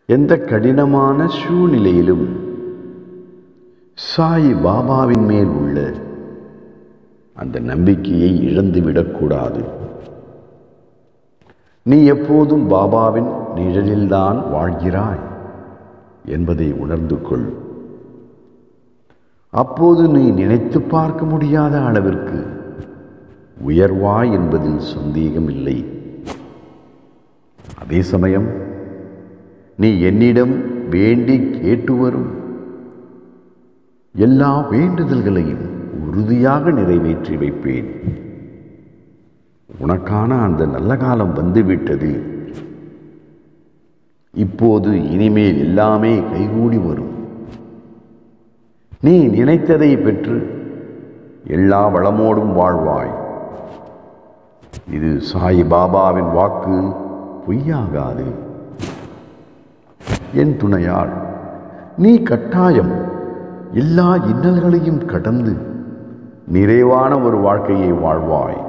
எந்த கடினமான சூழ்நிலையிலும் சாய் பாபாவின் மேல் உள்ள அந்த நம்பிக்கையை இழந்துவிடக்கூடாது நீ எப்போதும் பாபாவின் நிழலில்தான் வாழ்கிறாய் என்பதை உணர்ந்து கொள் அப்போது நீ நினைத்து பார்க்க முடியாத அளவிற்கு உயர்வாய் என்பதில் சந்தேகமில்லை அதே சமயம் நீ என்னிடம் வேண்டி கேட்டு வரும் எல்லா வேண்டுதல்களையும் உறுதியாக நிறைவேற்றி வைப்பேன் உனக்கான அந்த நல்ல காலம் வந்துவிட்டது இப்போது இனிமேல் எல்லாமே கைகூடி வரும் நீ நினைத்ததை பெற்று எல்லா வளமோடும் வாழ்வாய் இது சாய் பாபாவின் வாக்கு பொய்யாகாது என் துணையால் நீ கட்டாயம் எல்லா இன்னல்களையும் கடந்து நிறைவான ஒரு வாழ்க்கையை வாழ்வாய்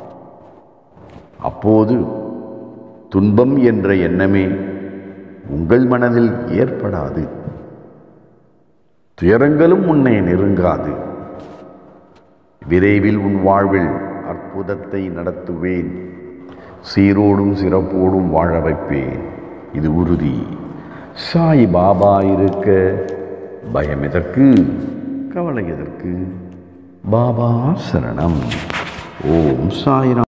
அப்போது துன்பம் என்ற எண்ணமே உங்கள் மனதில் ஏற்படாது துயரங்களும் உன்னை நெருங்காது விரைவில் உன் வாழ்வில் அற்புதத்தை நடத்துவேன் சீரோடும் சிறப்போடும் வாழ வைப்பேன் இது உறுதி சாய் பாபா இருக்க பயம் எதற்கு கவலை எதற்கு பாபா சரணம் ஓம் சாய்ராம்